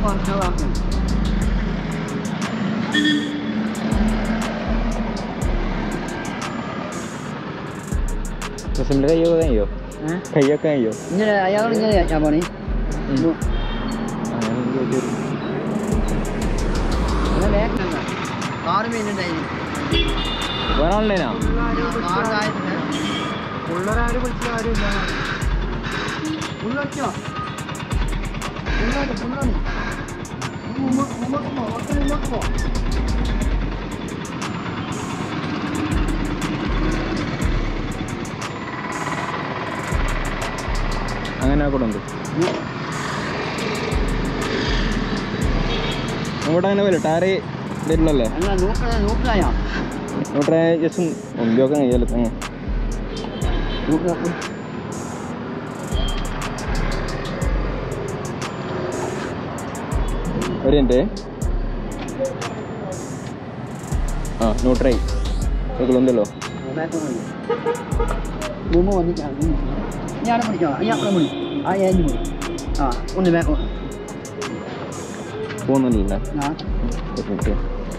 പറഞ്ഞതാക്കും മുസ്ലിമിന്റെ കയ്യൊക്കെ കഴിയോ ഏഹ് കയ്യൊക്കെ കഴിയോ ഇങ്ങനെ അയാൾ ഇങ്ങനെ ഞാൻ പണി ഉം. അങ്ങനെ ചോദിച്ചു ആറ് മീനുണ്ടായിരുന്നു വേറെ ഓൺലൈനാ ആറ് പിള്ളേരാരും വിളിച്ച കാര്യമില്ല ഉള്ളോ ഉള്ളോട്ട് ഉള്ളോട്ട് മുമ്പോട്ട് പോ ഒത്തിരി മുമ്പോട്ട് പോ അങ്ങനെ കൂടെ ഉണ്ട് ഇവിടെ അങ്ങനെ വരും ടാറ് വരില്ലല്ലേ അല്ല നോക്കണ നോക്കണയാ ഇവിടെ ജസ്റ്റ് ഒന്നിയൊക്കെ കഴിയാലോ അങ്ങ് നോക്കുക ഒരു മിനിറ്റ് ആ ന്യൂട്രൈ ഉണ്ടല്ലോ മുമ്പ് വന്നിട്ടാണ് ഞാൻ പിടിക്കാം ഞാൻ മണി ആ ഏഴ് മണി ആ ഒന്ന് വേഗം പോകുന്നില്ലല്ലേ ആ ഒരു മിനിറ്റ്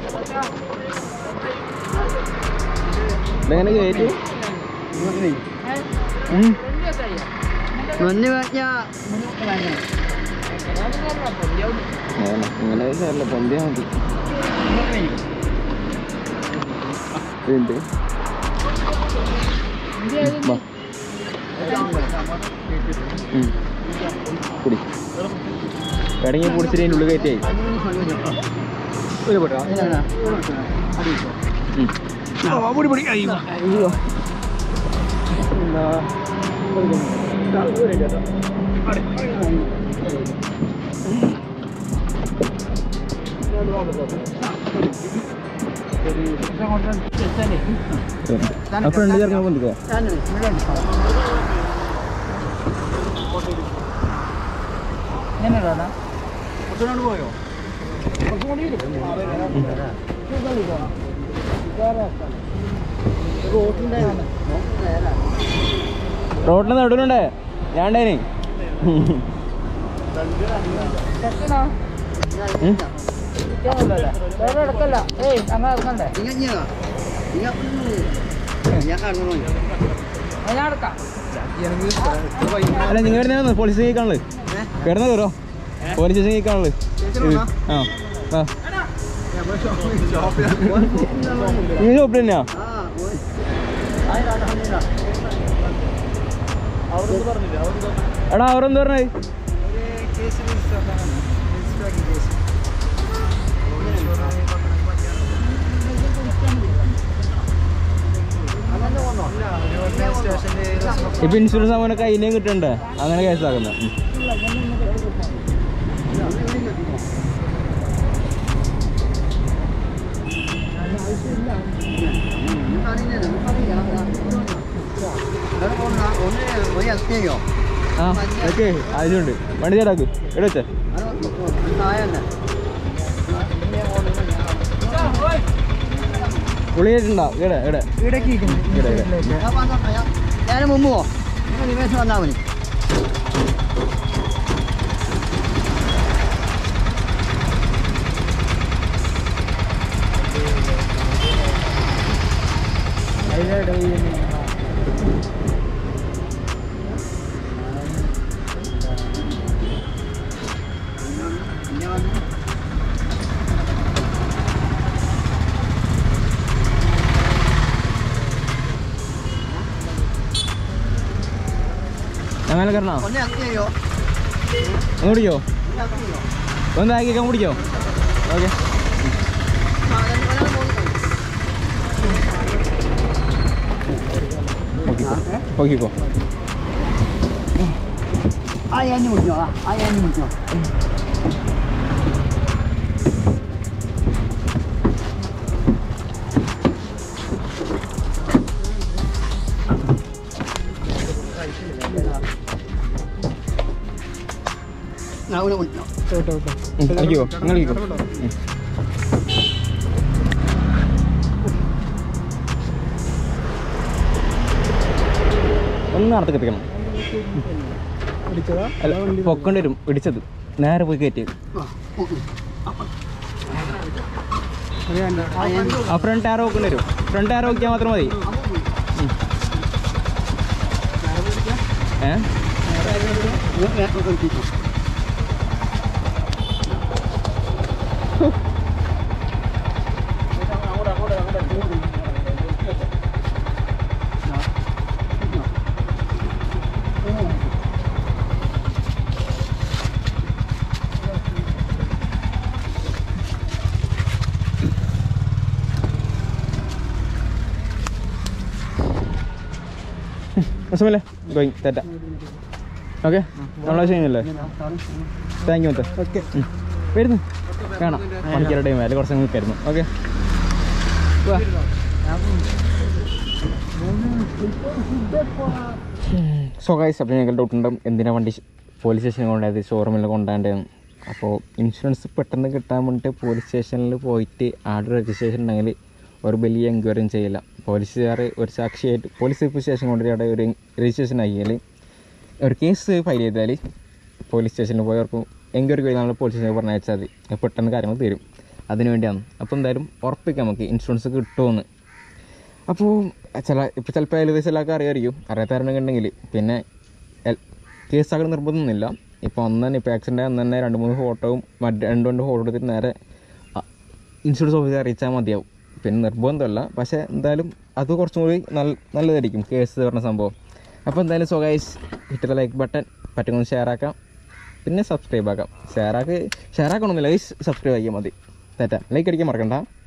ഇതെങ്ങനെ കയറ്റി ഇങ്ങോട്ട് വരും ഉം. വന്ന് കഴിഞ്ഞാൽ മുന്നോട്ട് വേണ്ട അങ്ങനെ ഇങ്ങനെ അല്ല പൊന്തിയാ മതി ഇങ്ങോട്ട് വരും ഒരു മിനിറ്റ് വാ ഉം. കുടി ഇടങ്ങി പൊടിച്ചിട്ട് അതിൻ്റെ ഉള്ളിൽ കയറ്റിയായി ഉം. പൊടി പൊടി അയ്യോ ആ ഫ്രണ്ട് ചേർക്കാൻ പൊന്തിക്കോ പോയോ റോഡിന് നടുവിലുണ്ടേ ഞാൻ ഉണ്ടായിനി അല്ല നിങ്ങൾ വരുന്ന പോലീസ് സ്റ്റേഷൻ കാണുള്ളത് കിടന്ന കയറോ പോലീസ് സ്റ്റേഷൻ കാണുള്ളത് ആ ആ ഈ ഷോപ്പിൽ തന്നെയാ എടാ അവരെന്ത് പറഞ്ഞേ ഇപ്പൊ ഇൻഷുറൻസ് അവനെ കയ്യിലേയും കിട്ടണ്ടേ അങ്ങനെ കേസാക്കുന്നത് ഒന്ന് ആ ഓക്കെ അതിലുണ്ട് വണ്ടി ചേട്ടാക്ക് എവിടെ വെച്ചേ പുളിയായിട്ടുണ്ടോ ഇവിടെ ഇവിടെ ഇവിടെ ഇവിടെ ഞാൻ മുമ്പ് പോ നിങ്ങൾ നിമേഷം വന്നാൽ മതി അങ്ങനെ കയറണോ ഒന്ന് അക്തി ചെയ്യോ ഒന്ന് പിടിക്കോ ഒന്ന് അക്തി ചെയ്യോ ഒന്ന് ആക്കിക്കാൻ പിടിക്കോ ഓക്കെ നോക്കിക്കോ ആ ഞാൻ മുടിച്ചോ ആ ഞാൻ മുടിച്ചോ അവിടെ മുടിച്ചോ കളിക്കോ നിങ്ങൾ കളിക്കോ ഉം. ഒന്ന് നടത്തി കത്തിക്കണം പിടിച്ചതാ അല്ല പൊക്കൊണ്ട് വരും ഇടിച്ചത് നേരെ പോയി കയറ്റി ആ, ഉം, ഉം. ആ end. ആ ഫ്രണ്ട് ആരോ വെക്കേണ്ടി വരും ഫ്രണ്ട് ആരോ നോക്കിയാൽ മാത്രം മതി ഏ ഇത് വേ- ഒരു കിട്ടും. വിഷമല്ലേ ഗോയിങ് തെറ്റ ഓക്കെ നമ്മളെ ചെയ്യുന്നില്ലേ താങ്ക് യു മുത്ത ഓക്കെ വരുന്നു കാണാം മണിക്കൂർ ടൈം ആയാലും കുറച്ച് നിൽക്കായിരുന്നു ഓക്കെ സോ ഗൈസ് അപ്പോൾ ഞങ്ങൾ ഡൗട്ട് ഉണ്ടാവും എന്തിനാ വണ്ടി പോലീസ് സ്റ്റേഷനിൽ കൊണ്ടായത് ഷോറൂമിൽ കൊണ്ടാണ്ടേന്ന് അപ്പോൾ ഇൻഷുറൻസ് പെട്ടെന്ന് കിട്ടാൻ വേണ്ടിയിട്ട് പോലീസ് സ്റ്റേഷനിൽ പോയിട്ട് ആഡ് രജിസ്ട്രേഷൻ ഉണ്ടെങ്കിൽ ഒരു വലിയ എൻക്വയറിയും ചെയ്യില്ല പോലീസുകാർ ഒരു സാക്ഷിയായിട്ട് പോലീസ് ഇപ്പോൾ സ്റ്റേഷൻ കൊണ്ടുപോയി അവിടെ ഒരു രജിസ്ട്രേഷൻ ആക്കിയാൽ ഒരു കേസ് ഫയൽ ചെയ്താൽ പോലീസ് സ്റ്റേഷനിൽ പോയവർക്ക് എൻക്വയറി കഴിഞ്ഞാൽ നമ്മൾ പോലീസ് സ്റ്റേഷനിൽ പറഞ്ഞയച്ചാൽ മതി അപ്പോൾ പെട്ടെന്ന് കാര്യങ്ങൾ തീരും അതിന് വേണ്ടിയാണ് അപ്പോൾ എന്തായാലും ഉറപ്പിക്കാം നമുക്ക് ഇൻഷുറൻസ് കിട്ടുമെന്ന് അപ്പോൾ ചില ഇപ്പോൾ ചിലപ്പോൾ ഏകദേശം എല്ലാവർക്കും അറിയാമായിരിക്കും അറിയാത്തവരുണ്ടെങ്കിൽ പിന്നെ എൽ- കേസാക്കാൻ നിർബന്ധമൊന്നുമില്ല ഇപ്പോൾ അന്ന് തന്നെ ഇപ്പോൾ ആക്സിഡൻ്റ് അന്ന് തന്നെ രണ്ട് മൂന്ന് ഫോട്ടോവും മറ്റ് രണ്ട് രണ്ട് ഫോട്ടോ എടുത്തിട്ട് നേരെ അ- ഇൻഷുറൻസ് ഓഫീസറെ അറിയിച്ചാൽ മതിയാവും പിന്നെ നിർബന്ധമല്ല പക്ഷേ എന്തായാലും അത് കുറച്ചും കൂടി നല്ല നല്ലതായിരിക്കും കേസ് പറഞ്ഞ സംഭവം അപ്പോൾ എന്തായാലും so guys hit like button പറ്റുമെന്ന് ഷെയർ ആക്കാം പിന്നെ സബ്സ്ക്രൈബ് ആക്കാം ഷെയർ ആക്കി ഷെയർ ആക്കണമെന്നില്ല ഗൈസ് സബ്സ്ക്രൈബ് ആക്കിയാൽ മതി തെറ്റാ ലൈക്ക് അടിക്കാൻ മറക്കണ്ട